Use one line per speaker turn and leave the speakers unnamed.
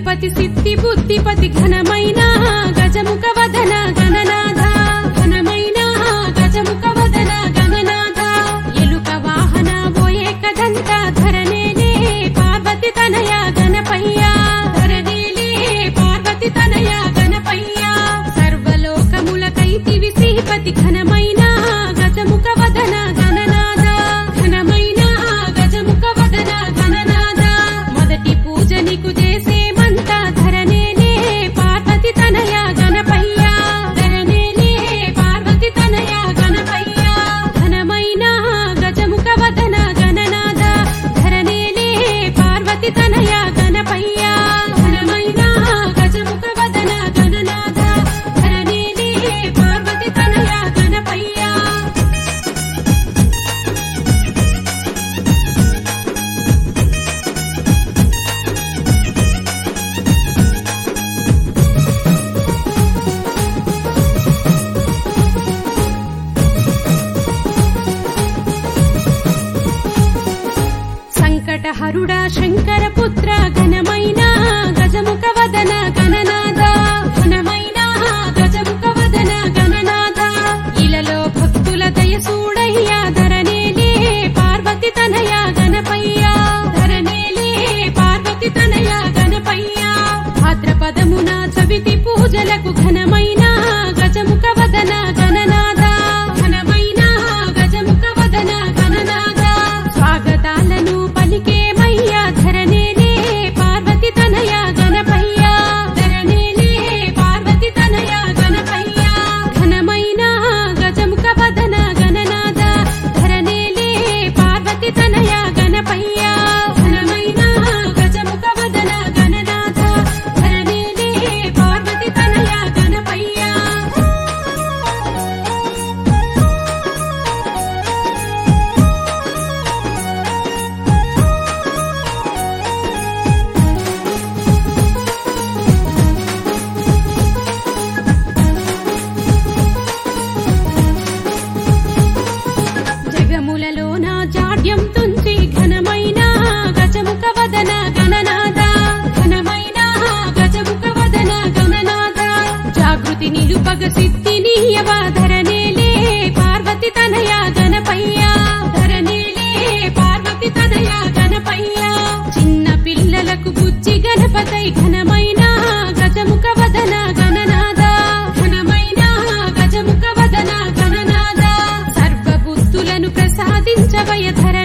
శ్రీపతి సిద్ధి బుద్ధిపతి ఘనమైన గజముఖ వదన గణనాథ ఘనమైన గజముఖ వదన గణనాథ ఎలుక వాహన ఓయే కదంత ధరనేలే పార్వతి తనయ గణపయ్య ధరనేలే పార్వతి తనయ గణపయ్య సర్వలోకములకైతివి శ్రీపతి ఘనమైన గజముఖ వదన గణనాథ ఘనమైన గజముఖ వదన గణనాథ మొదటి పూజ నీకు చేసేమంత ధరనేలే పార్వతి తనయ గణపయ్య ధరనేలే పార్వతి తనయ గణపయ్య ఘనమైన గజముఖ వదన గణనాథ ధరనేలే పార్వతి తనయ గణపయ్య ఘనమైన గజముఖ వదన గణనాథ ధరనేలే పార్వతి తనయ గణపయ్య సంకటహరుడా శంకర పుత్ర ఘనమైన గజముఖ వదన గణనాథ ఘనమైన గజముఖ వదన గణనాథ ఇలలో భక్తుల దయ సూడయ్య ధరనేలే పార్వతి తనయ గణపయ్య ధరనేలే పార్వతి తనయ గణపయ్య భాద్రపదమున చవితి పూజలకు ఘనమైన గజముఖ వదన గణనాథ ఘనమైన గజముఖ వదన గణనాథ స్వాగతాలను పలికేమయ్య ధరనేలే పార్వతి తనయ గణపయ్య ధరనేలే పార్వతి తనయ గణపయ్య ఘనమైన గజముఖ వదన గణనాథ ధరనేలే పార్వతి తనయ గణపయ్య ఘనమైన గజముఖ వదన గణనాథ ధరనేలే పార్వతి తనయ గణపయ్య జగములలో నా జాడ్యం తుంచి ఘనమైన గజముఖ వదన గణనాథ ఘనమైన గజముఖ వదన గణనాథ జాగృతి నిలుపగ సిద్ధి నీయవ ధరనేలే పార్వతి తనయ గణపయ్య ధరనేలే పార్వతి తనయ గణపయ్య చిన్న పిల్లలకు బుజ్జి గణపతై ఘనమైన గజముఖ వదన గణనాథ ఘనమైన గజముఖ వదన గణనాథ సర్వబుద్ధులను ప్రసాదించవయ ధర